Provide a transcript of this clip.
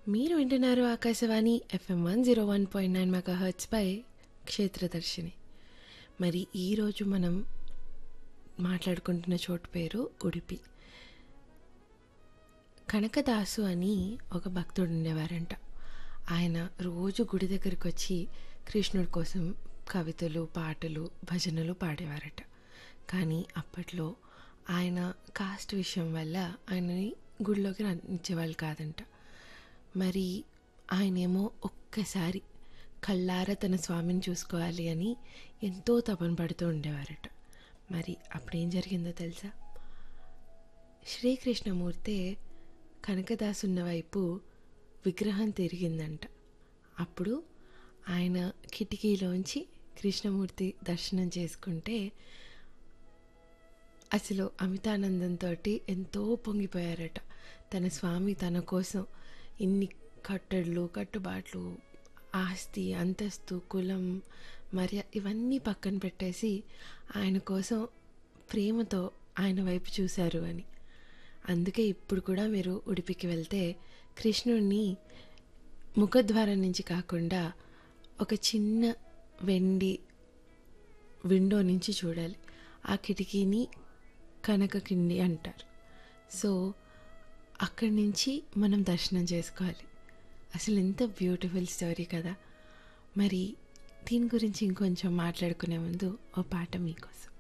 మీరు వింటున్నారు Akashvani FM one zero one point nine mega హర్ట్స్పై క్షేత్రదర్శిని మరి ఈరోజు మనం మాట్లాడుకుంటున్న చోటు పేరు ఉడిపి కనకదాసు అని ఒక భక్తుడు ఉండేవారంట ఆయన రోజు గుడి దగ్గరికి వచ్చి కృష్ణుడి కోసం కవితలు పాటలు భజనలు పాడేవారట కానీ అప్పట్లో ఆయన కాస్ట్ విషయం వల్ల ఆయనని గుడిలోకి రానిచ్చేవాళ్ళు కాదంట మరి ఆయనేమో ఒక్కసారి కళ్ళారా తన స్వామిని చూసుకోవాలి అని ఎంతో తపన పడుతూ ఉండేవారట మరి అప్పుడేం జరిగిందో తెలుసా శ్రీకృష్ణమూర్తి కనకదాసున్న వైపు విగ్రహం తిరిగిందంట అప్పుడు ఆయన కిటికీలోంచి కృష్ణమూర్తి దర్శనం చేసుకుంటే అసలు అమితానందంతో ఎంతో పొంగిపోయారట తన స్వామి తన కోసం ఇన్ని కట్టడులు కట్టుబాట్లు ఆస్తి అంతస్తు కులం మర్య ఇవన్నీ పక్కన పెట్టేసి ఆయన కోసం ప్రేమతో ఆయన వైపు చూశారు అని అందుకే ఇప్పుడు కూడా మీరు ఉడిపికి వెళ్తే కృష్ణుడిని ముఖద్వారం నుంచి కాకుండా ఒక చిన్న వెండి విండో నుంచి చూడాలి ఆ కిటికీని కనక కిండి అంటారు సో అక్కడి నుంచి మనం దర్శనం చేసుకోవాలి అసలు ఎంత బ్యూటిఫుల్ స్టోరీ కదా మరి దీని గురించి ఇంకొంచెం మాట్లాడుకునే ముందు ఓ పాట మీకోసం